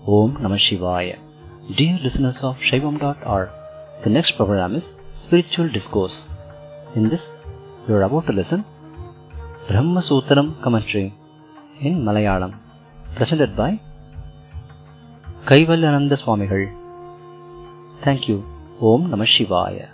Om Namah Shivaya. Dear listeners of Shaivam.org, the next program is Spiritual Discourse. In this, you are about to listen Brahma Sutram commentary in Malayalam, presented by Kaivalyananda Swamigal. Thank you. Om Namah Shivaya.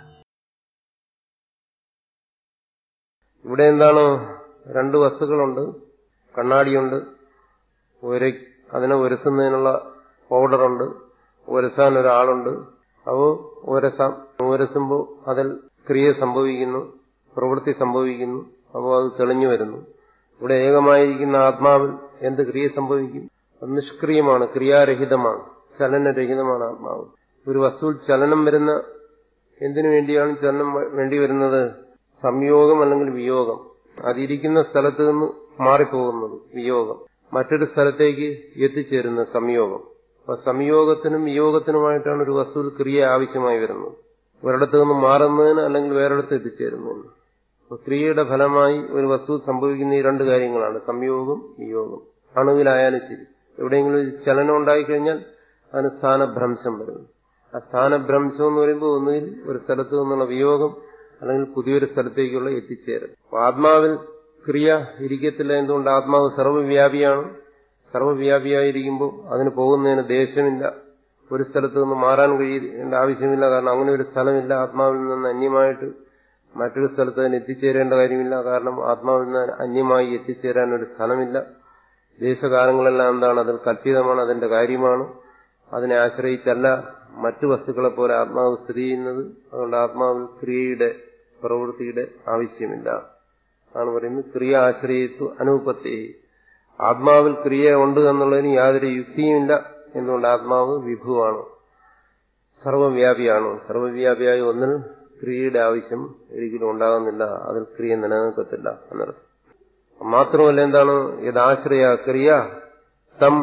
ഇവിടെ എന്താണ് രണ്ട് വസ്തുക്കളുണ്ട് കണ്ണാടിയുണ്ട് ഒരു അതിനെ ഉരസുന്നതിനുള്ള പൗഡറുണ്ട് ഉരസാൻ ഒരാളുണ്ട് അപ്പോൾ ഉരസാം ഉരസുമ്പോൾ അതിൽ ക്രിയ സംഭവിക്കുന്നു പ്രവൃത്തി സംഭവിക്കുന്നു അപ്പോൾ അത് തെളിഞ്ഞു വരുന്നു ഇവിടെ ഏകമായിരിക്കുന്ന ആത്മാവിൽ എന്ത് ക്രിയ സംഭവിക്കും അത് നിഷ്ക്രിയമാണ് ക്രിയാരഹിതമാണ് ചലനരഹിതമാണ് ആത്മാവ് ഒരു വസ്തുവിൽ ചലനം വരുന്ന എന്തിനു വേണ്ടിയാണ് ചലനം വേണ്ടി വരുന്നത് സംയോഗം അല്ലെങ്കിൽ വിയോഗം അതിരിക്കുന്ന സ്ഥലത്ത് നിന്ന് മാറിപ്പോകുന്നത് വിയോഗം മറ്റൊരു സ്ഥലത്തേക്ക് എത്തിച്ചേരുന്ന സംയോഗം അപ്പൊ സംയോഗത്തിനും വിയോഗത്തിനുമായിട്ടാണ് ഒരു വസ്തുവിൽ ക്രിയ ആവശ്യമായി വരുന്നത് ഒരിടത്ത് നിന്ന് മാറുന്നതിന് അല്ലെങ്കിൽ വേറൊരിടത്ത് എത്തിച്ചേരുന്നതിന് അപ്പൊ ക്രിയയുടെ ഫലമായി ഒരു വസ്തു സംഭവിക്കുന്ന ഈ രണ്ട് കാര്യങ്ങളാണ് സംയോഗം വിയോഗം അണുവിലായാലും ശരി എവിടെയെങ്കിലും ഒരു ചലനം ഉണ്ടായിക്കഴിഞ്ഞാൽ അതിന് സ്ഥാനഭ്രംശം വരുന്നു ആ സ്ഥാനഭ്രംശം എന്ന് പറയുമ്പോൾ ഒന്നുകിൽ ഒരു സ്ഥലത്ത് നിന്നുള്ള വിയോഗം അല്ലെങ്കിൽ പുതിയൊരു സ്ഥലത്തേക്കുള്ള എത്തിച്ചേരൽ ആത്മാവിൽ ക്രിയ ഇരിക്കത്തില്ല എന്തുകൊണ്ട് ആത്മാവ് സർവ്വവ്യാപിയാണ് സർവ്വവ്യാപിയായിരിക്കുമ്പോൾ അതിന് പോകുന്നതിന് ദേശമില്ല ഒരു സ്ഥലത്ത് നിന്ന് മാറാൻ കഴിയേണ്ട ആവശ്യമില്ല കാരണം അങ്ങനെ ഒരു സ്ഥലമില്ല ആത്മാവിൽ നിന്ന് അന്യമായിട്ട് മറ്റൊരു സ്ഥലത്ത് അതിന് എത്തിച്ചേരേണ്ട കാര്യമില്ല കാരണം ആത്മാവിൽ നിന്ന് അന്യമായി എത്തിച്ചേരാൻ ഒരു സ്ഥലമില്ല ദേശകാലങ്ങളെല്ലാം എന്താണ് അതിൽ കല്പിതമാണ് അതിന്റെ കാര്യമാണ് അതിനെ ആശ്രയിച്ചല്ല മറ്റു വസ്തുക്കളെ പോലെ ആത്മാവ് സ്ഥിതി ചെയ്യുന്നത് അതുകൊണ്ട് ആത്മാവിൽ ക്രിയയുടെ പ്രവൃത്തിയുടെ ആവശ്യമില്ല ആണ് പറയുന്നത് ക്രിയ ആശ്രയിത്തു അനുപത്തി ആത്മാവിൽ ക്രിയ ഉണ്ട് എന്നുള്ളതിന് യാതൊരു യുക്തിയുമില്ല എന്തുകൊണ്ട് ആത്മാവ് വിഭുവാണ് സർവവ്യാപിയാണ് സർവവ്യാപിയായ ഒന്നിൽ ക്രിയയുടെ ആവശ്യം ഒരിക്കലും ഉണ്ടാകുന്നില്ല അതിൽ ക്രിയ നിലനിൽക്കത്തില്ല എന്നർത്ഥം മാത്രമല്ല എന്താണ് യഥാശ്രയ ക്രിയ തം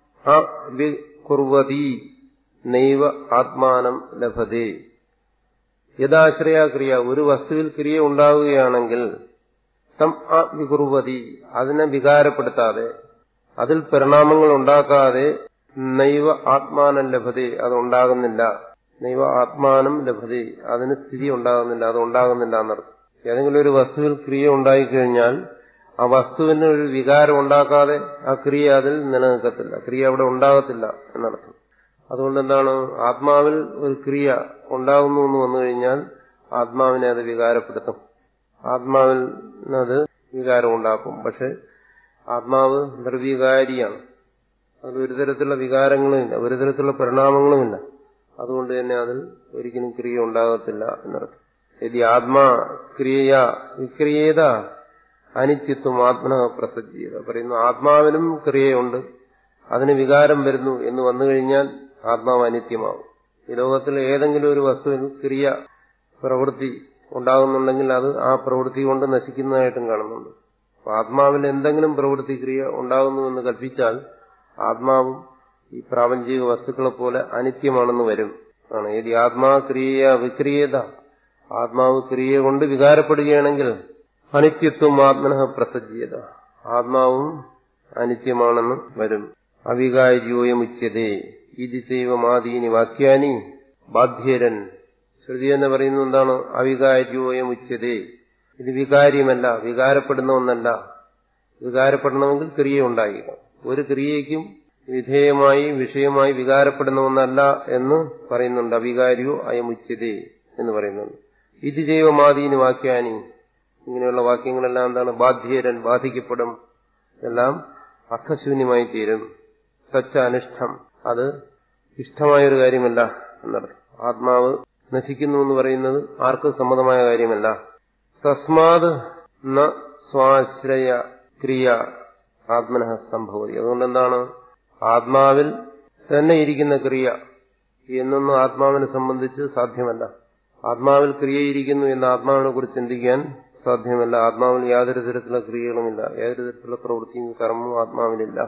അവികുർവതി നൈവ ആത്മാനം ലഭതേ യഥാശ്രയ ക്രിയ ഒരു വസ്തുവിൽ ക്രിയ ഉണ്ടാവുകയാണെങ്കിൽ തം അവികുർവതി അതിനെ വികാരപ്പെടുത്താതെ അതിൽ പരിണാമങ്ങൾ ഉണ്ടാക്കാതെ നൈവ ആത്മാനം ലഭതേ അത് ഉണ്ടാകുന്നില്ല നൈവ ആത്മാനം ലഭതേ അതിന് സ്ഥിതി ഉണ്ടാകുന്നില്ല അത് ഉണ്ടാകുന്നില്ല എന്നർത്ഥം ഏതെങ്കിലും ഒരു വസ്തുവിൽ ക്രിയ ഉണ്ടായിക്കഴിഞ്ഞാൽ ആ വസ്തുവിന് ഒരു വികാരം ഉണ്ടാക്കാതെ ആ ക്രിയ അതിൽ നിലനിൽക്കത്തില്ല ക്രിയ അവിടെ ഉണ്ടാകത്തില്ല എന്നർത്ഥം അതുകൊണ്ട് എന്താണ് ആത്മാവിൽ ഒരു ക്രിയ ഉണ്ടാകുന്നു എന്ന് വന്നു കഴിഞ്ഞാൽ ആത്മാവിനെ അത് വികാരപ്പെടുത്തും ആത്മാവിൽ അത് വികാരം ഉണ്ടാക്കും പക്ഷെ ആത്മാവ് നിർവികാരിയാണ് അതിൽ ഒരു തരത്തിലുള്ള വികാരങ്ങളുമില്ല ഒരു തരത്തിലുള്ള പരിണാമങ്ങളുമില്ല അതുകൊണ്ട് തന്നെ അതിൽ ഒരിക്കലും ക്രിയ ഉണ്ടാകത്തില്ല എന്നർത്ഥം യതി ആത്മാ ക്രിയ വിക്രിയേത അനിത്യത്വം ആത്മന പ്രസജ്ജീയത പറയുന്നു ആത്മാവിനും ക്രിയയുണ്ട് അതിന് വികാരം വരുന്നു എന്ന് വന്നു കഴിഞ്ഞാൽ ആത്മാവ് അനിത്യമാവും ഈ ലോകത്തിൽ ഏതെങ്കിലും ഒരു വസ്തുവിന് ക്രിയ പ്രവൃത്തി ഉണ്ടാകുന്നുണ്ടെങ്കിൽ അത് ആ പ്രവൃത്തി കൊണ്ട് നശിക്കുന്നതായിട്ടും കാണുന്നുണ്ട് അപ്പൊ ആത്മാവിൽ എന്തെങ്കിലും പ്രവൃത്തി ക്രിയ ഉണ്ടാകുന്നുവെന്ന് കൽപ്പിച്ചാൽ ആത്മാവും ഈ പ്രാപഞ്ചിക വസ്തുക്കളെ പോലെ അനിത്യമാണെന്ന് വരും ആണ് ഏതി ആത്മാ ക്രിയ വിക്രിയത ആത്മാവ് ക്രിയ കൊണ്ട് വികാരപ്പെടുകയാണെങ്കിൽ അനിത്യത്വം ആത്മന പ്രസജ്യത ആത്മാവും അനിത്യമാണെന്ന് വരും അവികാര്യോയമുച്ചതേ ഇത് ചെയ്വമാദീനി വാക്യാനി ബാധ്യരൻ ശ്രുതി എന്ന് പറയുന്നത് എന്താണ് അവികാര്യോയമുച്ചതേ ഇത് വികാര്യമല്ല വികാരപ്പെടുന്ന ഒന്നല്ല വികാരപ്പെടണമെങ്കിൽ ക്രിയ ഉണ്ടായിരിക്കണം ഒരു ക്രിയയ്ക്കും വിധേയമായി വിഷയമായി വികാരപ്പെടുന്ന ഒന്നല്ല എന്ന് പറയുന്നുണ്ട് അവികാര്യോ അയമുച്ചതേ എന്ന് പറയുന്നുണ്ട് ഇത് ജൈവമാദീനി വാക്യാനി ഇങ്ങനെയുള്ള വാക്യങ്ങളെല്ലാം എന്താണ് ബാധ്യരൻ ബാധിക്കപ്പെടും എല്ലാം അർത്ഥശൂന്യമായി തീരും സച്ച അനിഷ്ടം അത് ഇഷ്ടമായൊരു കാര്യമല്ല എന്നർത്ഥം ആത്മാവ് നശിക്കുന്നു എന്ന് പറയുന്നത് ആർക്കും സമ്മതമായ കാര്യമല്ല തസ്മാത് ന സ്വാശ്രയ ക്രിയ ആത്മന സംഭവതി അതുകൊണ്ട് എന്താണ് ആത്മാവിൽ തന്നെ ഇരിക്കുന്ന ക്രിയ എന്നൊന്നും ആത്മാവിനെ സംബന്ധിച്ച് സാധ്യമല്ല ആത്മാവിൽ ക്രിയയിരിക്കുന്നു എന്ന് ആത്മാവിനെ കുറിച്ച് ചിന്തിക്കാൻ സാധ്യമല്ല ആത്മാവിൽ യാതൊരു തരത്തിലുള്ള ക്രിയകളുമില്ല യാതൊരു തരത്തിലുള്ള പ്രവൃത്തിയും കർമ്മവും ആത്മാവിലില്ല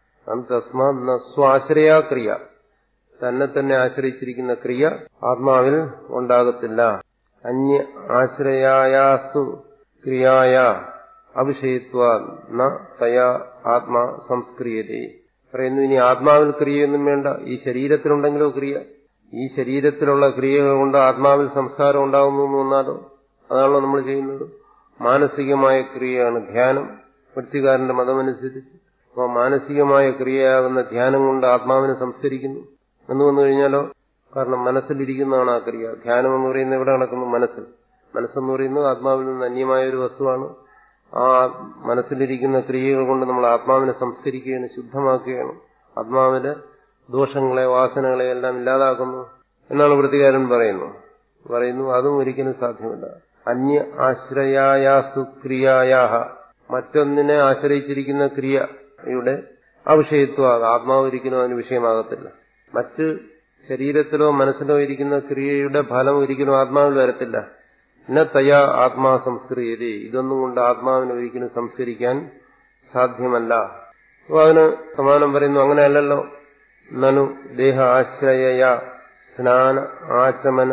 തസ്മാ സ്വാശ്രയാ ക്രിയ തന്നെ തന്നെ ആശ്രയിച്ചിരിക്കുന്ന ക്രിയ ആത്മാവിൽ ഉണ്ടാകത്തില്ല അന്യ ആശ്രയായാസ്തു ക്രിയായ അവിഷയത്വ തയാ ആത്മാ സംസ്ക്രിയതേ പറയുന്നു ഇനി ആത്മാവിൽ ക്രിയയൊന്നും വേണ്ട ഈ ശരീരത്തിലുണ്ടെങ്കിലോ ക്രിയ ഈ ശരീരത്തിലുള്ള ക്രിയകൾ കൊണ്ട് ആത്മാവിൽ സംസ്കാരം ഉണ്ടാകുന്നു എന്ന് വന്നാലോ അതാണല്ലോ നമ്മൾ ചെയ്യുന്നത് മാനസികമായ ക്രിയയാണ് ധ്യാനം വൃത്തികാരന്റെ മതമനുസരിച്ച് അപ്പോൾ മാനസികമായ ക്രിയയാകുന്ന ധ്യാനം കൊണ്ട് ആത്മാവിനെ സംസ്കരിക്കുന്നു എന്ന് വന്നു കഴിഞ്ഞാലോ കാരണം മനസ്സിലിരിക്കുന്നതാണ് ആ ക്രിയ ധ്യാനം എന്ന് പറയുന്നത് എവിടെ നടക്കുന്നു മനസ്സിൽ മനസ്സെന്ന് പറയുന്നത് ആത്മാവിൽ നിന്ന് അന്യമായ ഒരു വസ്തുവാണ് ആ മനസ്സിലിരിക്കുന്ന ക്രിയകൾ കൊണ്ട് നമ്മൾ ആത്മാവിനെ സംസ്കരിക്കുകയാണ് ശുദ്ധമാക്കുകയാണ് ആത്മാവിലെ ദോഷങ്ങളെ വാസനകളെ എല്ലാം ഇല്ലാതാക്കുന്നു എന്നാണ് വൃത്തികാരൻ പറയുന്നു പറയുന്നു അതും ഒരിക്കലും സാധ്യമല്ല അന്യ ആശ്രയായാസ്തു ക്രിയായാഹ മറ്റൊന്നിനെ ആശ്രയിച്ചിരിക്കുന്ന ക്രിയയുടെ അവിഷയത്വം ആത്മാവ് ഒരിക്കലും അതിന് വിഷയമാകത്തില്ല മറ്റ് ശരീരത്തിലോ മനസ്സിലോ ഇരിക്കുന്ന ക്രിയയുടെ ഫലം ഒരിക്കലും ആത്മാവിൽ വരത്തില്ല ന തയാ ആത്മാ സംസ്കൃതി ഇതൊന്നും കൊണ്ട് ആത്മാവിനെ ഒരിക്കലും സംസ്കരിക്കാൻ സാധ്യമല്ല അപ്പൊ അതിന് സമാനം പറയുന്നു അങ്ങനെയല്ലല്ലോ നനു ദേഹ ആശ്രയ സ്നാന ആചമന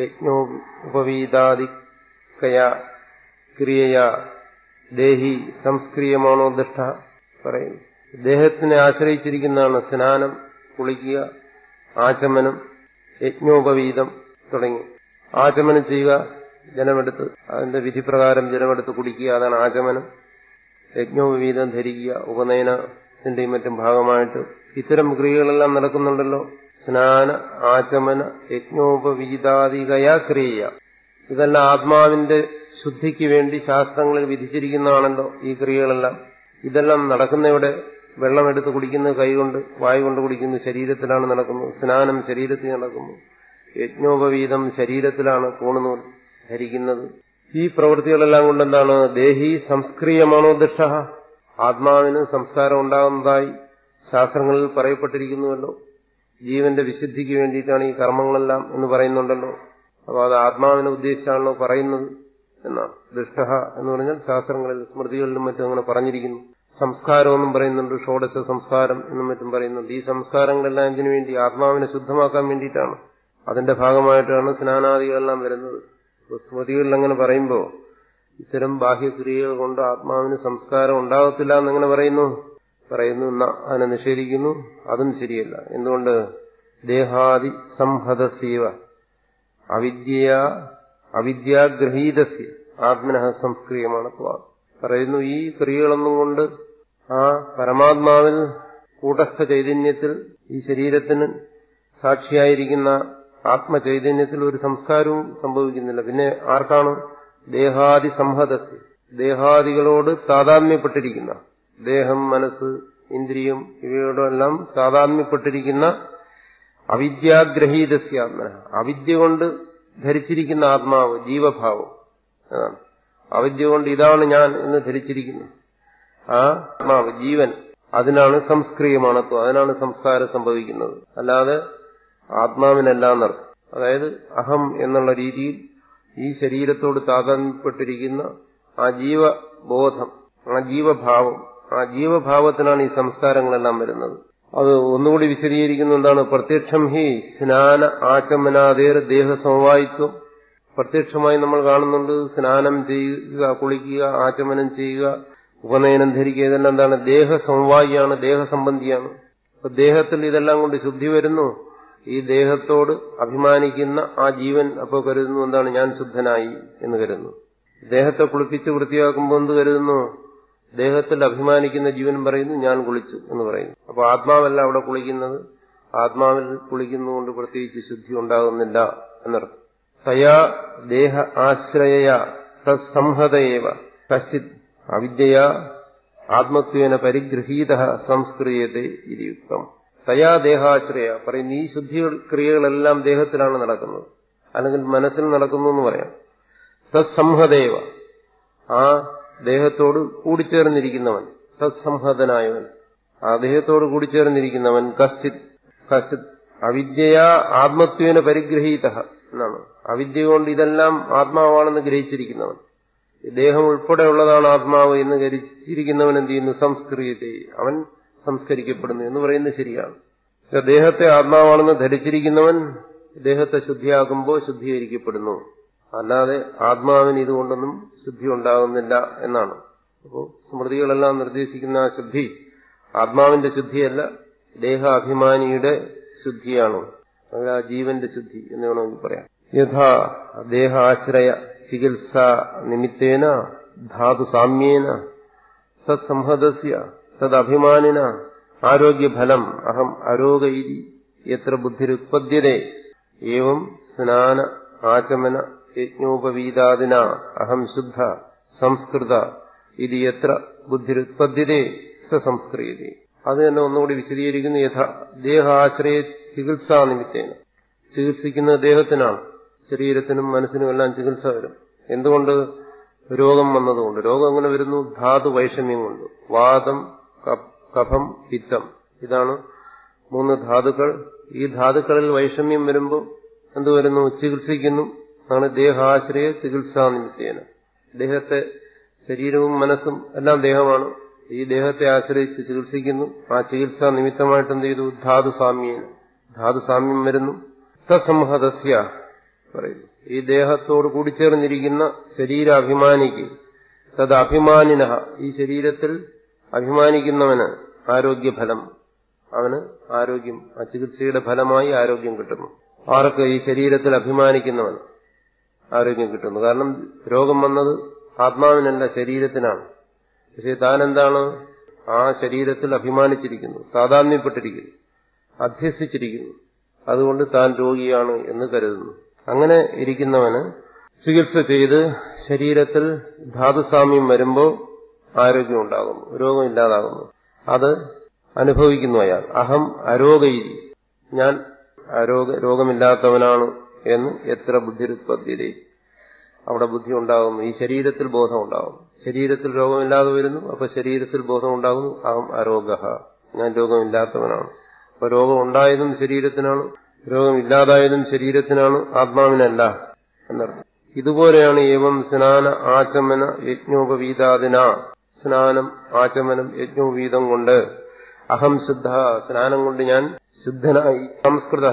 യജ്ഞോപവീതാദിക്കയ ക്രിയയ ദേഹി സംസ്ക്രിയമാണോ ദൃഷ്ട പറയുന്നു ദേഹത്തിനെ ആശ്രയിച്ചിരിക്കുന്നതാണ് സ്നാനം കുളിക്കുക ആചമനം യജ്ഞോപവീതം തുടങ്ങി ആചമനം ചെയ്യുക ജലമെടുത്ത് അതിന്റെ വിധിപ്രകാരം ജലമെടുത്ത് കുടിക്കുക അതാണ് ആചമനം യജ്ഞോപവീതം ധരിക്കുക ഉപനയനത്തിന്റെയും മറ്റും ഭാഗമായിട്ട് ഇത്തരം ക്രിയകളെല്ലാം നടക്കുന്നുണ്ടല്ലോ സ്നാന ആചമന യജ്ഞോപവീതാദികയ ക്രിയ ഇതെല്ലാം ആത്മാവിന്റെ ശുദ്ധിക്ക് വേണ്ടി ശാസ്ത്രങ്ങളിൽ വിധിച്ചിരിക്കുന്നതാണല്ലോ ഈ ക്രിയകളെല്ലാം ഇതെല്ലാം നടക്കുന്നവിടെ വെള്ളമെടുത്ത് കുടിക്കുന്നത് കൈകൊണ്ട് വായു കൊണ്ട് കുടിക്കുന്നത് ശരീരത്തിലാണ് നടക്കുന്നത് സ്നാനം ശരീരത്തിൽ നടക്കുന്നു യജ്ഞോപവീതം ശരീരത്തിലാണ് പൂണുനൂൽ ധരിക്കുന്നത് ഈ പ്രവൃത്തികളെല്ലാം കൊണ്ട് എന്താണ് ദേഹി സംസ്ക്രിയമാണോ ദൃഷ്ട ആത്മാവിന് സംസ്കാരം ഉണ്ടാകുന്നതായി ശാസ്ത്രങ്ങളിൽ പറയപ്പെട്ടിരിക്കുന്നുവല്ലോ ജീവന്റെ വിശുദ്ധിക്ക് വേണ്ടിയിട്ടാണ് ഈ കർമ്മങ്ങളെല്ലാം എന്ന് പറയുന്നുണ്ടല്ലോ അപ്പോൾ അത് ആത്മാവിനെ ഉദ്ദേശിച്ചാണല്ലോ പറയുന്നത് എന്നാണ് ദുഷ്ട എന്ന് പറഞ്ഞാൽ ശാസ്ത്രങ്ങളിൽ സ്മൃതികളിലും മറ്റും അങ്ങനെ പറഞ്ഞിരിക്കുന്നു സംസ്കാരമെന്നും പറയുന്നുണ്ട് ഷോഡശ സംസ്കാരം എന്നും മറ്റും പറയുന്നുണ്ട് ഈ സംസ്കാരങ്ങളെല്ലാം ഇതിനു വേണ്ടി ആത്മാവിനെ ശുദ്ധമാക്കാൻ വേണ്ടിയിട്ടാണ് അതിന്റെ ഭാഗമായിട്ടാണ് സ്നാനാദികളെല്ലാം വരുന്നത് സ്മൃതികളിൽ അങ്ങനെ പറയുമ്പോൾ ഇത്തരം ബാഹ്യക്രിയകൾ കൊണ്ട് ആത്മാവിന് സംസ്കാരം ഉണ്ടാകത്തില്ല എന്നെങ്ങനെ പറയുന്നു പറയുന്നു അതിനെ നിഷേധിക്കുന്നു അതും ശരിയല്ല എന്തുകൊണ്ട് ദേഹാദി സംഹതസീവ അവിദ്യ അവിദ്യാഗ്രഹീതസ്യ ആത്മനഃ സംസ്ക്രിയമാണ് പറയുന്നു ഈ ക്രിയകളൊന്നും കൊണ്ട് ആ പരമാത്മാവിൽ കൂട്ടസ്ഥ ചൈതന്യത്തിൽ ഈ ശരീരത്തിന് സാക്ഷിയായിരിക്കുന്ന ആത്മചൈതന്യത്തിൽ ഒരു സംസ്കാരവും സംഭവിക്കുന്നില്ല പിന്നെ ആർക്കാണ് ദേഹാദി സംഹതസ്യ ദേഹാദികളോട് താതാത്മ്യപ്പെട്ടിരിക്കുന്ന ദേഹം മനസ്സ് ഇന്ദ്രിയം ഇവയോടെല്ലാം താതാത്മ്യപ്പെട്ടിരിക്കുന്ന അവിദ്യാഗ്രഹീതസ്യാത്മന അവിദ്യ കൊണ്ട് ധരിച്ചിരിക്കുന്ന ആത്മാവ് ജീവഭാവം അതാണ് അവിദ്യ കൊണ്ട് ഇതാണ് ഞാൻ എന്ന് ധരിച്ചിരിക്കുന്നു ആ ആത്മാവ് ജീവൻ അതിനാണ് സംസ്ക്രിയമാണത്വം അതിനാണ് സംസ്കാരം സംഭവിക്കുന്നത് അല്ലാതെ ആത്മാവിനല്ല എന്നർത്ഥം അതായത് അഹം എന്നുള്ള രീതിയിൽ ഈ ശരീരത്തോട് താതാത്മ്യപ്പെട്ടിരിക്കുന്ന ആ ജീവബോധം ആ ജീവഭാവം ആ ജീവഭാവത്തിനാണ് ഈ സംസ്കാരങ്ങളെല്ലാം വരുന്നത് അത് ഒന്നുകൂടി വിശദീകരിക്കുന്ന എന്താണ് പ്രത്യക്ഷം ഹി സ്നാന ആചമനാദേർ ദേഹസമവായിത്വം പ്രത്യക്ഷമായി നമ്മൾ കാണുന്നുണ്ട് സ്നാനം ചെയ്യുക കുളിക്കുക ആചമനം ചെയ്യുക ഉപനയനം ധരിക്കുക ഇതെല്ലാം എന്താണ് ദേഹസമവായിയാണ് ദേഹസംബന്ധിയാണ് അപ്പൊ ദേഹത്തിൽ ഇതെല്ലാം കൊണ്ട് ശുദ്ധി വരുന്നു ഈ ദേഹത്തോട് അഭിമാനിക്കുന്ന ആ ജീവൻ അപ്പോൾ കരുതുന്നു എന്താണ് ഞാൻ ശുദ്ധനായി എന്ന് കരുതുന്നു ദേഹത്തെ കുളിപ്പിച്ച് വൃത്തിയാക്കുമ്പോൾ എന്ത് കരുതുന്നു ദേഹത്തിൽ അഭിമാനിക്കുന്ന ജീവൻ പറയുന്നു ഞാൻ കുളിച്ചു എന്ന് പറയുന്നു അപ്പൊ ആത്മാവല്ല അവിടെ കുളിക്കുന്നത് ആത്മാവിൽ കുളിക്കുന്നതുകൊണ്ട് പ്രത്യേകിച്ച് ശുദ്ധി ഉണ്ടാകുന്നില്ല എന്നർത്ഥം തയാ ദേഹ ആശ്രയ തത്സംഹതയേവ കശ്ചിത് അവിദ്യയ ആത്മത്വേന പരിഗൃഹീത സംസ്ക്രിയത്തെ യുക്തം തയാ ദേഹാശ്രയ പറയുന്ന ഈ ശുദ്ധി ക്രിയകളെല്ലാം ദേഹത്തിലാണ് നടക്കുന്നത് അല്ലെങ്കിൽ മനസ്സിൽ നടക്കുന്നു എന്ന് പറയാം തത്സംഹതേവ ആ ദേഹത്തോട് കൂടിച്ചേർന്നിരിക്കുന്നവൻ തത്സംഹതനായവൻ ആ ദേഹത്തോട് കൂടിച്ചേർന്നിരിക്കുന്നവൻ കശ്ചിത് കശ്ചിത് അവിദ്യയാ ആത്മത്വേന പരിഗ്രഹീത എന്നാണ് അവിദ്യ കൊണ്ട് ഇതെല്ലാം ആത്മാവാണെന്ന് ഗ്രഹിച്ചിരിക്കുന്നവൻ ദേഹം ഉൾപ്പെടെയുള്ളതാണ് ആത്മാവ് എന്ന് ഗ്രഹിച്ചിരിക്കുന്നവൻ എന്ത് ചെയ്യുന്നു സംസ്കൃതി അവൻ സംസ്കരിക്കപ്പെടുന്നു എന്ന് പറയുന്നത് ശരിയാണ് ദേഹത്തെ ആത്മാവാണെന്ന് ധരിച്ചിരിക്കുന്നവൻ ദേഹത്തെ ശുദ്ധിയാക്കുമ്പോൾ ശുദ്ധീകരിക്കപ്പെടുന്നു അല്ലാതെ ആത്മാവിന് ഇതുകൊണ്ടൊന്നും ശുദ്ധി ഉണ്ടാകുന്നില്ല എന്നാണ് അപ്പോൾ സ്മൃതികളെല്ലാം നിർദ്ദേശിക്കുന്ന ആ ശുദ്ധി ആത്മാവിന്റെ ശുദ്ധിയല്ല ദേഹാഭിമാനിയുടെ ശുദ്ധിയാണ് അത് ആ ജീവന്റെ ശുദ്ധി എന്ന് വേണമെങ്കിൽ പറയാം യഥാ ദേഹാശ്രയ ചികിത്സ നിമിത്തേന ധാതു സാമ്യേന തത്സംഹതസ്യ തദഭിമാനിന ആരോഗ്യഫലം അഹം അരോഗൈരി എത്ര ബുദ്ധിരുത്പദ്യതേ ഏവം സ്നാന ആചമന യജ്ഞോപവീതാദിന അഹം ശുദ്ധ സംസ്കൃത ഇത് എത്ര ബുദ്ധിരുത്പദ്യതേ സ സംസ്കൃയതേ അത് തന്നെ ഒന്നുകൂടി വിശദീകരിക്കുന്നു യഥ ദേഹാശ്രയ ചികിത്സാ നിമിത്തേന ചികിത്സിക്കുന്ന ദേഹത്തിനാണ് ശരീരത്തിനും മനസ്സിനും എല്ലാം ചികിത്സ വരും എന്തുകൊണ്ട് രോഗം വന്നതുകൊണ്ട് രോഗം എങ്ങനെ വരുന്നു ധാതു വൈഷമ്യം കൊണ്ട് വാദം കഫം പിത്തം ഇതാണ് മൂന്ന് ധാതുക്കൾ ഈ ധാതുക്കളിൽ വൈഷമ്യം വരുമ്പോൾ എന്ത് വരുന്നു ചികിത്സിക്കുന്നു ആണ് ദേഹാശ്രയ ചികിത്സാ നിമിത്തേന ദേഹത്തെ ശരീരവും മനസ്സും എല്ലാം ദേഹമാണ് ഈ ദേഹത്തെ ആശ്രയിച്ച് ചികിത്സിക്കുന്നു ആ ചികിത്സാ നിമിത്തമായിട്ട് എന്ത് ചെയ്തു ധാതു സാമ്യേന ധാതു സാമ്യം വരുന്നു തസംഹതസ്യ പറയുന്നു ഈ ദേഹത്തോട് കൂടിച്ചേർന്നിരിക്കുന്ന ശരീരാഭിമാനിക്ക് തത് അഭിമാനിന ഈ ശരീരത്തിൽ അഭിമാനിക്കുന്നവന് ആരോഗ്യഫലം അവന് ആരോഗ്യം ആ ചികിത്സയുടെ ഫലമായി ആരോഗ്യം കിട്ടുന്നു ആർക്ക് ഈ ശരീരത്തിൽ അഭിമാനിക്കുന്നവൻ ആരോഗ്യം കിട്ടുന്നു കാരണം രോഗം വന്നത് ആത്മാവിനല്ല ശരീരത്തിനാണ് പക്ഷെ താൻ എന്താണ് ആ ശരീരത്തിൽ അഭിമാനിച്ചിരിക്കുന്നു താതാത്മ്യപ്പെട്ടിരിക്കുന്നു അധ്യസിച്ചിരിക്കുന്നു അതുകൊണ്ട് താൻ രോഗിയാണ് എന്ന് കരുതുന്നു അങ്ങനെ ഇരിക്കുന്നവന് ചികിത്സ ചെയ്ത് ശരീരത്തിൽ ധാതുസാമ്യം വരുമ്പോൾ ആരോഗ്യം ഉണ്ടാകുന്നു രോഗമില്ലാതാകുന്നു അത് അനുഭവിക്കുന്നു അയാൾ അഹം അരോഗയിരി ഞാൻ അരോഗ രോഗമില്ലാത്തവനാണ് എന്ന് എത്ര ബുദ്ധിരുത്പദ്ധ്യത അവിടെ ബുദ്ധി ഉണ്ടാകുന്നു ഈ ശരീരത്തിൽ ബോധം ഉണ്ടാകും ശരീരത്തിൽ രോഗമില്ലാതെ വരുന്നു അപ്പൊ ശരീരത്തിൽ ബോധം ഉണ്ടാകുന്നു അഹം അരോഗ ഞാൻ രോഗമില്ലാത്തവനാണ് അപ്പൊ രോഗം ഉണ്ടായതും ശരീരത്തിനാണ് രോഗമില്ലാതായതും ശരീരത്തിനാണ് ആത്മാവിനല്ല എന്നർത്ഥം ഇതുപോലെയാണ് ഏവം സ്നാന ആചമന യജ്ഞോപവീതാദിന സ്നാനം ആചമനം യജ്ഞോപവീതം കൊണ്ട് അഹം ശുദ്ധ സ്നാനം കൊണ്ട് ഞാൻ ശുദ്ധനായി സംസ്കൃത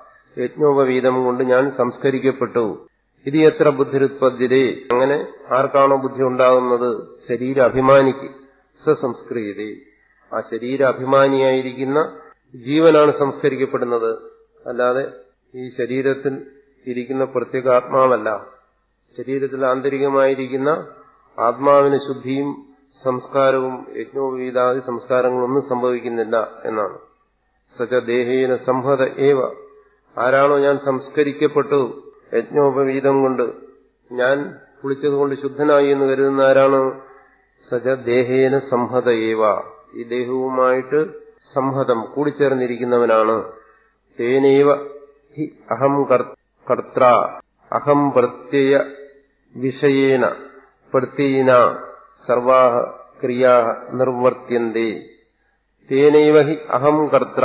യജ്ഞോപവീതം കൊണ്ട് ഞാൻ സംസ്കരിക്കപ്പെട്ടു ഇത് എത്ര ബുദ്ധിരുത്പദ്ധ്യതേ അങ്ങനെ ആർക്കാണോ ബുദ്ധി ഉണ്ടാകുന്നത് ശരീര അഭിമാനിക്ക് സസംസ്കൃതേ ആ ശരീര അഭിമാനിയായിരിക്കുന്ന ജീവനാണ് സംസ്കരിക്കപ്പെടുന്നത് അല്ലാതെ ഈ ശരീരത്തിൽ ഇരിക്കുന്ന പ്രത്യേക ആത്മാവല്ല ശരീരത്തിൽ ആന്തരികമായിരിക്കുന്ന ആത്മാവിന് ശുദ്ധിയും സംസ്കാരവും യജ്ഞോപവീതാദി സംസ്കാരങ്ങളൊന്നും സംഭവിക്കുന്നില്ല എന്നാണ് സച ദേഹേന സംഹത ഏവ ആരാണോ ഞാൻ സംസ്കരിക്കപ്പെട്ടു യജ്ഞോപവീതം കൊണ്ട് ഞാൻ കുളിച്ചതുകൊണ്ട് ശുദ്ധനായി എന്ന് കരുതുന്ന ആരാണ് സജ ദേഹേന സംഹത ഏവ ഈ ദേഹവുമായിട്ട് സംഹതം കൂടിച്ചേർന്നിരിക്കുന്നവനാണ് തേനേവ ഹി അഹം കർത്ര അഹം പ്രത്യയ വിഷയേന പ്രത്യയിന സർവാ ക്രിയാ നിർവർത്യന്തേ തേനൈവ ഹി അഹം കർത്ര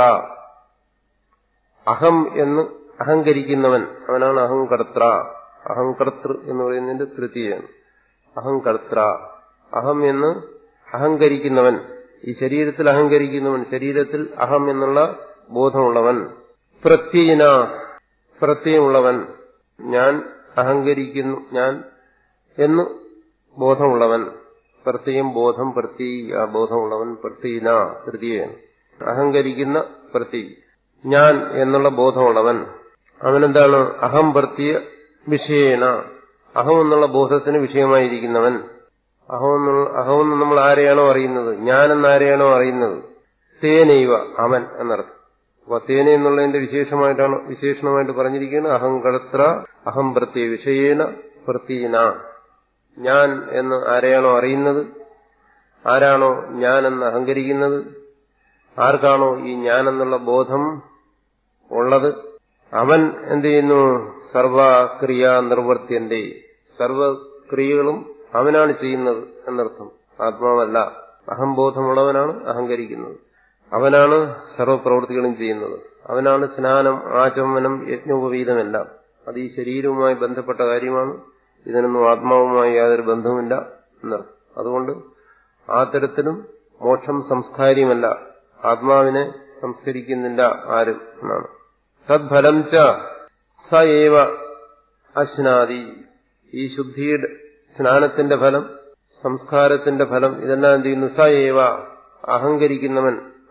അഹം എന്ന് അഹങ്കരിക്കുന്നവൻ അവനാണ് അഹംകർത്ര അഹംകർത്തൃ എന്ന് പറയുന്നതിന്റെ തൃതീയാണ് അഹംകർത്ര അഹം എന്ന് അഹങ്കരിക്കുന്നവൻ ഈ ശരീരത്തിൽ അഹങ്കരിക്കുന്നവൻ ശരീരത്തിൽ അഹം എന്നുള്ള ബോധമുള്ളവൻ പ്രത്യയന പ്രത്യയമുള്ളവൻ ഞാൻ അഹങ്കരിക്കുന്നു ഞാൻ എന്ന് ബോധമുള്ളവൻ പ്രത്യയം ബോധം പ്രത്യയി ആ ബോധമുള്ളവൻ പ്രത്യയന തൃതീയാണ് അഹങ്കരിക്കുന്ന പ്രത്യയി ഞാൻ എന്നുള്ള ബോധമുള്ളവൻ അവനെന്താണ് അഹം പ്രത്യ വിഷയേന അഹം എന്നുള്ള ബോധത്തിന് വിഷയമായിരിക്കുന്നവൻ അഹം എന്നുള്ള അഹമെന്ന് നമ്മൾ ആരെയാണോ അറിയുന്നത് ഞാനെന്ന് ആരെയാണോ അറിയുന്നത് തേനൈവ അവൻ എന്നർത്ഥം അപ്പൊ തേന എന്നുള്ളതിന്റെ വിശേഷമായിട്ടാണ് വിശേഷണമായിട്ട് പറഞ്ഞിരിക്കുന്നത് അഹം കടത്ര അഹം പ്രത്യ വിഷയേന പ്രത്യന ഞാൻ എന്ന് ആരെയാണോ അറിയുന്നത് ആരാണോ ഞാനെന്ന് അഹങ്കരിക്കുന്നത് ആർക്കാണോ ഈ ഞാനെന്നുള്ള ബോധം ഉള്ളത് അവൻ എന്ത് ചെയ്യുന്നു സർവക്രിയ നിർവർത്തിയന്റെ സർവക്രിയകളും അവനാണ് ചെയ്യുന്നത് എന്നർത്ഥം ആത്മാവല്ല അഹംബോധമുള്ളവനാണ് അഹങ്കരിക്കുന്നത് അവനാണ് സർവപ്രവൃത്തികളും ചെയ്യുന്നത് അവനാണ് സ്നാനം ആചമനം യജ്ഞോപവീതമെല്ലാം അത് ഈ ശരീരവുമായി ബന്ധപ്പെട്ട കാര്യമാണ് ഇതിനൊന്നും ആത്മാവുമായി യാതൊരു ബന്ധവുമില്ല എന്നർത്ഥം അതുകൊണ്ട് ആ തരത്തിലും മോക്ഷം സംസ്കാര്യമല്ല ആത്മാവിനെ സംസ്കരിക്കുന്നില്ല ആരും എന്നാണ് തദ്ഫലം ച സ ഏവ അശ്നാദി ഈ ശുദ്ധിയുടെ സ്നാനത്തിന്റെ ഫലം സംസ്കാരത്തിന്റെ ഫലം ഇതെല്ലാം എന്ത് ചെയ്യുന്നു സ ഏവ അഹങ്കരിക്കുന്നവൻ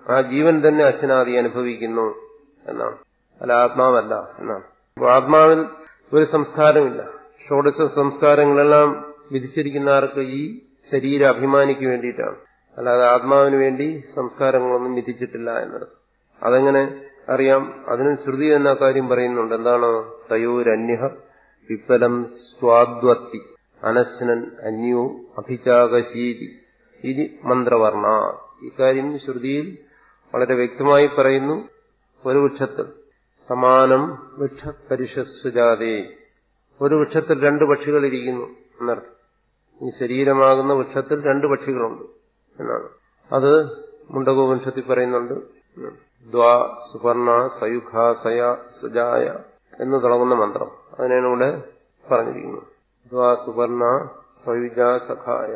ആ ജീവൻ തന്നെ അശ്വനാദി അനുഭവിക്കുന്നു എന്നാണ് അല്ല ആത്മാവല്ല എന്നാണ് അപ്പൊ ആത്മാവിൽ ഒരു സംസ്കാരമില്ല ഷോഡശ സംസ്കാരങ്ങളെല്ലാം വിധിച്ചിരിക്കുന്ന ആർക്ക് ഈ ശരീര അഭിമാനിക്ക് വേണ്ടിയിട്ടാണ് അല്ലാതെ ആത്മാവിന് വേണ്ടി സംസ്കാരങ്ങളൊന്നും വിധിച്ചിട്ടില്ല എന്നർത്ഥം അതെങ്ങനെ അറിയാം അതിനും ശ്രുതി എന്ന കാര്യം പറയുന്നുണ്ട് എന്താണ് തയോരന്യ വിപ്പലം സ്വാദ്വത്തി അനശ്നൻ അന്യോ അഭിചാകശീതി ഇത് മന്ത്രവർണ ഇക്കാര്യം ശ്രുതിയിൽ വളരെ വ്യക്തമായി പറയുന്നു ഒരു വൃക്ഷത്തിൽ സമാനം വൃക്ഷ പരിഷസ്വജാതേ ഒരു വൃക്ഷത്തിൽ രണ്ട് പക്ഷികൾ ഇരിക്കുന്നു എന്നർത്ഥം ഈ ശരീരമാകുന്ന വൃക്ഷത്തിൽ രണ്ട് പക്ഷികളുണ്ട് എന്നാണ് അത് മുണ്ടകോവംശത്തിൽ പറയുന്നുണ്ട് ദ്വാ സുപർണ സയുഖ സയ സജായ എന്ന് തുടങ്ങുന്ന മന്ത്രം അതിനാണ് ഇവിടെ പറഞ്ഞിരിക്കുന്നത് ദ്വാ സുപർണ സയുജ സഖായ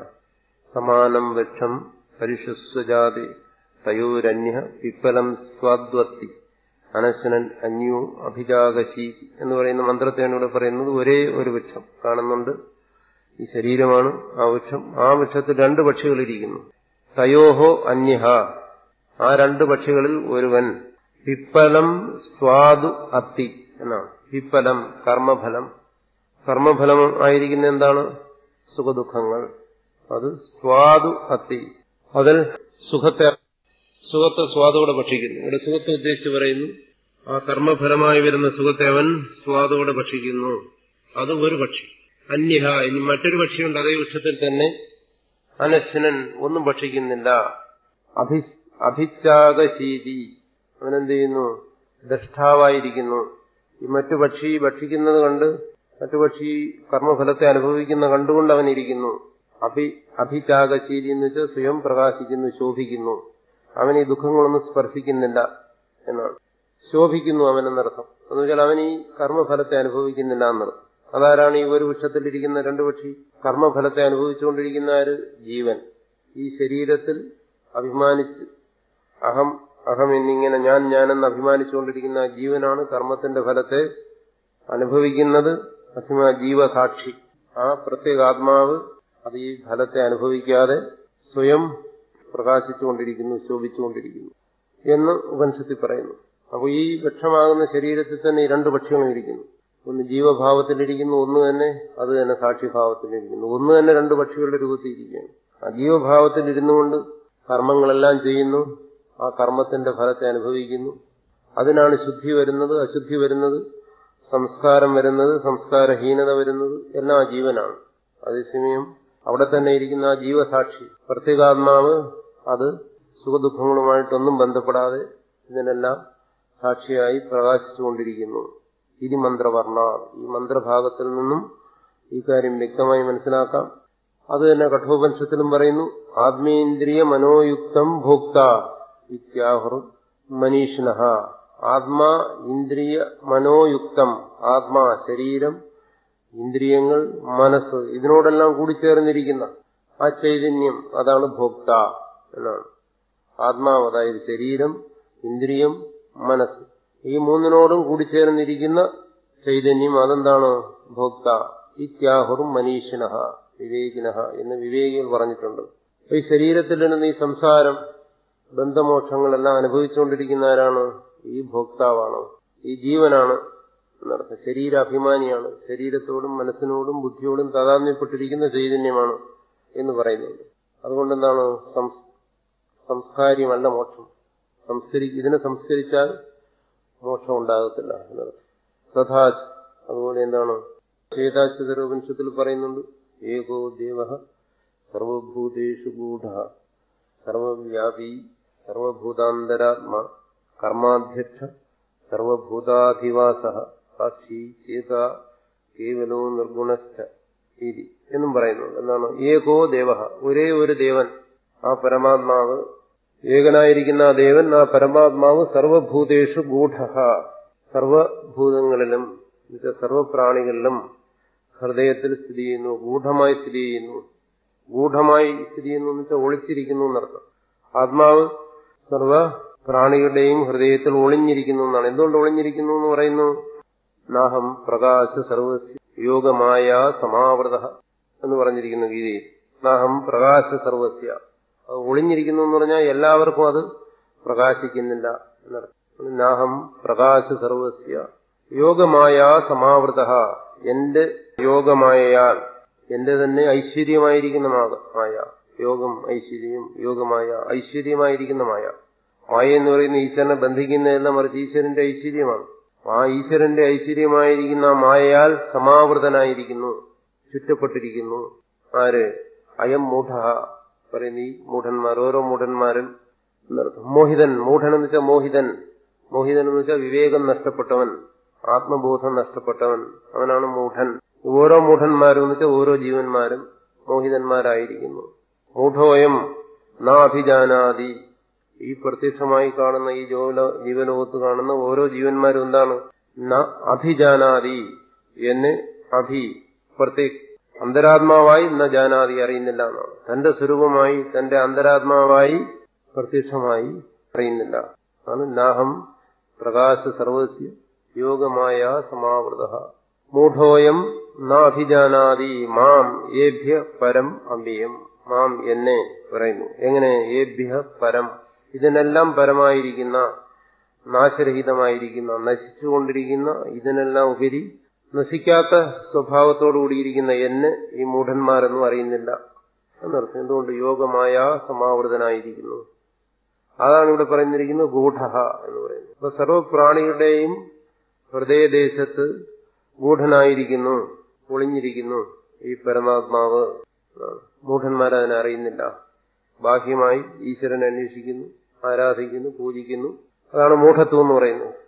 സമാനം വൃക്ഷം പരിഷസ്വജാതി തയോരന്യ പിപ്പലം സ്വാദ്വത്തി അനശ്വനൻ അന്യു അഭിജാകശി എന്ന് പറയുന്ന മന്ത്രത്തെയാണ് ഇവിടെ പറയുന്നത് ഒരേ ഒരു വൃക്ഷം കാണുന്നുണ്ട് ഈ ശരീരമാണ് ആ വൃക്ഷം ആ വൃക്ഷത്തിൽ രണ്ട് പക്ഷികളിരിക്കുന്നു തയോഹോ അന്യഹ ആ രണ്ട് പക്ഷികളിൽ ഒരുവൻ പിപ്പലം സ്വാദു അത്തി എന്നാണ് പിപ്പലം കർമ്മഫലം കർമ്മഫലം ആയിരിക്കുന്ന എന്താണ് സുഖദുഃഖങ്ങൾ അത് സ്വാദു അത്തി അതിൽ സുഖത്തെ സുഖത്തെ സ്വാദോടെ ഭക്ഷിക്കുന്നു ഇവിടെ സുഖത്തെ ഉദ്ദേശിച്ച് പറയുന്നു ആ കർമ്മഫലമായി വരുന്ന സുഖത്തെ അവൻ സ്വാദോടെ ഭക്ഷിക്കുന്നു അത് ഒരു പക്ഷി അന്യഹ ഇനി മറ്റൊരു പക്ഷിയുണ്ട് അതേ വൃക്ഷത്തിൽ തന്നെ അനശ്വനൻ ഒന്നും ഭക്ഷിക്കുന്നില്ല അഭി അഭിച്ചാകശീതി അവനെന്ത് ചെയ്യുന്നു ദഷ്ടാവായിരിക്കുന്നു ഈ മറ്റു പക്ഷി ഭക്ഷിക്കുന്നത് കണ്ട് മറ്റു പക്ഷി കർമ്മഫലത്തെ അനുഭവിക്കുന്ന കണ്ടുകൊണ്ട് അവൻ ഇരിക്കുന്നു അഭി അഭിചാകശീലി എന്ന് വെച്ചാൽ സ്വയം പ്രകാശിക്കുന്നു ശോഭിക്കുന്നു അവൻ ഈ ദുഃഖങ്ങളൊന്നും സ്പർശിക്കുന്നില്ല എന്നാണ് ശോഭിക്കുന്നു അവൻ എന്നർത്ഥം എന്ന് വെച്ചാൽ അവൻ ഈ കർമ്മഫലത്തെ അനുഭവിക്കുന്നില്ല എന്നർത്ഥം അതാരാണ് ഈ ഒരു വൃക്ഷത്തിലിരിക്കുന്ന രണ്ടു പക്ഷി കർമ്മഫലത്തെ അനുഭവിച്ചുകൊണ്ടിരിക്കുന്ന ഒരു ജീവൻ ഈ ശരീരത്തിൽ അഭിമാനിച്ച് അഹം അഹം എന്നിങ്ങനെ ഞാൻ ഞാനെന്ന് അഭിമാനിച്ചുകൊണ്ടിരിക്കുന്ന ആ ജീവനാണ് കർമ്മത്തിന്റെ ഫലത്തെ അനുഭവിക്കുന്നത് അസിമ ജീവസാക്ഷി ആ പ്രത്യേക ആത്മാവ് അത് ഈ ഫലത്തെ അനുഭവിക്കാതെ സ്വയം പ്രകാശിച്ചുകൊണ്ടിരിക്കുന്നു ശോഭിച്ചുകൊണ്ടിരിക്കുന്നു എന്ന് ഉപനിഷത്തിൽ പറയുന്നു അപ്പോൾ ഈ വൃക്ഷമാകുന്ന ശരീരത്തിൽ തന്നെ ഈ രണ്ട് പക്ഷികളും ഇരിക്കുന്നു ഒന്ന് ജീവഭാവത്തിലിരിക്കുന്നു ഒന്ന് തന്നെ അത് തന്നെ സാക്ഷിഭാവത്തിലിരിക്കുന്നു ഒന്ന് തന്നെ രണ്ട് പക്ഷികളുടെ രൂപത്തിൽ ഇരിക്കുകയാണ് ആ ജീവഭാവത്തിൽ കൊണ്ട് കർമ്മങ്ങളെല്ലാം ചെയ്യുന്നു ആ കർമ്മത്തിന്റെ ഫലത്തെ അനുഭവിക്കുന്നു അതിനാണ് ശുദ്ധി വരുന്നത് അശുദ്ധി വരുന്നത് സംസ്കാരം വരുന്നത് സംസ്കാരഹീനത വരുന്നത് എല്ലാം ആ ജീവനാണ് അതേസമയം അവിടെ തന്നെ ഇരിക്കുന്ന ആ ജീവസാക്ഷി പ്രത്യേകാത്മാവ് അത് സുഖദുഃഖങ്ങളുമായിട്ടൊന്നും ബന്ധപ്പെടാതെ ഇതിനെല്ലാം സാക്ഷിയായി പ്രകാശിച്ചുകൊണ്ടിരിക്കുന്നു ഇതി മന്ത്രവർണ്ണ ഈ മന്ത്രഭാഗത്തിൽ നിന്നും ഈ കാര്യം വ്യക്തമായി മനസ്സിലാക്കാം അത് തന്നെ കഠോപനിഷത്തിലും പറയുന്നു ആത്മേന്ദ്രിയ മനോയുക്തം ഭോക്ത ഇത്യാഹുർ മനീഷിന ആത്മാ ഇന്ദ്രിയ മനോയുക്തം ആത്മാ ശരീരം ഇന്ദ്രിയങ്ങൾ മനസ്സ് ഇതിനോടെല്ലാം കൂടിച്ചേർന്നിരിക്കുന്ന ആ ചൈതന്യം അതാണ് ഭോക്ത എന്നാണ് ആത്മാവ് അതായത് ശരീരം ഇന്ദ്രിയം മനസ്സ് ഈ മൂന്നിനോടും കൂടിച്ചേർന്നിരിക്കുന്ന ചൈതന്യം അതെന്താണ് ഭോക്ത ഇത്യാഹുറും മനീഷിന വിവേകിന എന്ന് വിവേകികൾ പറഞ്ഞിട്ടുണ്ട് ഈ ശരീരത്തിൽ നിന്ന് ഈ സംസാരം ബന്ധമോക്ഷങ്ങളെല്ലാം അനുഭവിച്ചുകൊണ്ടിരിക്കുന്ന ആരാണ് ഈ ഭോക്താവാണ് ഈ ജീവനാണ് എന്നർത്ഥം ശരീരാഭിമാനിയാണ് ശരീരത്തോടും മനസ്സിനോടും ബുദ്ധിയോടും താതാത്മ്യപ്പെട്ടിരിക്കുന്ന ചൈതന്യമാണ് എന്ന് പറയുന്നുണ്ട് അതുകൊണ്ടെന്താണ് സംസ്കാര്യമല്ല മോക്ഷം സംസ്കരി ഇതിനെ സംസ്കരിച്ചാൽ മോക്ഷം ഉണ്ടാകത്തില്ല എന്നർത്ഥം തഥാ അതുപോലെ എന്താണ് ചേതാശ്വതരോപനിഷത്തിൽ പറയുന്നുണ്ട് ഏകോ ദേവ സർവഭൂതേഷു ഗൂഢ സർവവ്യാപി സർവഭൂതാന്തരാത്മ കർമാധ്യക്ഷ സർവഭൂതാധിവാസ സാക്ഷി ചേത കേവലോ നിർഗുണസ്ഥ ഇതി എന്നും പറയുന്നുണ്ട് എന്താണ് ഏകോ ദേവ ഒരേ ഒരു ദേവൻ ആ പരമാത്മാവ് ഏകനായിരിക്കുന്ന ആ ദേവൻ ആ പരമാത്മാവ് സർവഭൂതേഷു ഗൂഢ സർവഭൂതങ്ങളിലും സർവപ്രാണികളിലും ഹൃദയത്തിൽ സ്ഥിതി ചെയ്യുന്നു ഗൂഢമായി സ്ഥിതി ചെയ്യുന്നു ഗൂഢമായി സ്ഥിതി ചെയ്യുന്നു എന്ന് വെച്ചാൽ ഒളിച്ചിരിക്കുന്നു എന്നർത്ഥം ആത്മാവ് സർവ പ്രാണികളുടെയും ഹൃദയത്തിൽ ഒളിഞ്ഞിരിക്കുന്നു എന്നാണ് എന്തുകൊണ്ട് ഒളിഞ്ഞിരിക്കുന്നു എന്ന് പറയുന്നു നാഹം പ്രകാശ സർവസ്യ യോഗമായ സമാവൃത എന്ന് പറഞ്ഞിരിക്കുന്നു ഗീതയിൽ നാഹം പ്രകാശ സർവസ്യ അത് ഒളിഞ്ഞിരിക്കുന്നു എന്ന് പറഞ്ഞാൽ എല്ലാവർക്കും അത് പ്രകാശിക്കുന്നില്ല എന്നർത്ഥം നാഹം പ്രകാശ സർവസ്യ യോഗമായ സമാവൃത എന്റെ യോഗമായയാൽ എന്റെ തന്നെ ഐശ്വര്യമായിരിക്കുന്ന മായ യോഗം ഐശ്വര്യം യോഗമായ ഐശ്വര്യമായിരിക്കുന്ന മായ മായ എന്ന് പറയുന്ന ഈശ്വരനെ ബന്ധിക്കുന്നതല്ല മറിച്ച് ഈശ്വരന്റെ ഐശ്വര്യമാണ് ആ ഈശ്വരന്റെ ഐശ്വര്യമായിരിക്കുന്ന മായയാൽ സമാവൃതനായിരിക്കുന്നു ചുറ്റപ്പെട്ടിരിക്കുന്നു ആര് അയം മൂഢ പറയുന്ന ഈ മൂഢന്മാർ ഓരോ മൂഢന്മാരും മോഹിതൻ മൂഢൻ എന്ന് വെച്ചാൽ മോഹിതൻ മോഹിതൻ എന്ന് വെച്ചാൽ വിവേകം നഷ്ടപ്പെട്ടവൻ ആത്മബോധം നഷ്ടപ്പെട്ടവൻ അവനാണ് മൂഢൻ ഓരോ മൂഢന്മാരും എന്ന് വെച്ചാൽ ഓരോ ജീവന്മാരും മോഹിതന്മാരായിരിക്കുന്നു മൂഢോയം നാഭിജാനാദി ഈ പ്രത്യക്ഷമായി കാണുന്ന ഈ ജോല ജീവലോകത്ത് കാണുന്ന ഓരോ ജീവന്മാരും എന്താണ് ന അഭിജാനാദി എന്ന് അഭി പ്രത്യേക അന്തരാത്മാവായി ന ജാനാദി അറിയുന്നില്ല എന്നാണ് തന്റെ സ്വരൂപമായി തന്റെ അന്തരാത്മാവായി പ്രത്യക്ഷമായി അറിയുന്നില്ല ആണ് നാഹം പ്രകാശ സർവസ്യ യോഗമായ സമാവൃത മൂഢോയം നാഭിജാനാദി മാം ഏഭ്യ പരം അമ്പിയം മാം എന്നെ പറയുന്നു എങ്ങനെ ഏഭ്യ പരം ഇതിനെല്ലാം പരമായിരിക്കുന്ന നാശരഹിതമായിരിക്കുന്ന നശിച്ചുകൊണ്ടിരിക്കുന്ന ഇതിനെല്ലാം ഉപരി നശിക്കാത്ത സ്വഭാവത്തോടുകൂടിയിരിക്കുന്ന എന്നെ ഈ മൂഢന്മാരൊന്നും അറിയുന്നില്ല എന്നർത്ഥം എന്തുകൊണ്ട് യോഗമായ സമാവൃതനായിരിക്കുന്നു അതാണ് ഇവിടെ പറയുന്നിരിക്കുന്നത് ഗൂഢ എന്ന് പറയുന്നത് അപ്പൊ സർവപ്രാണികളുടെയും ഹൃദയദേശത്ത് ഗൂഢനായിരിക്കുന്നു ഒളിഞ്ഞിരിക്കുന്നു ഈ പരമാത്മാവ് മൂഢന്മാരതിനെ അറിയുന്നില്ല ബാഹ്യമായി ഈശ്വരനെ അന്വേഷിക്കുന്നു ആരാധിക്കുന്നു പൂജിക്കുന്നു അതാണ് മൂഢത്വം എന്ന് പറയുന്നത്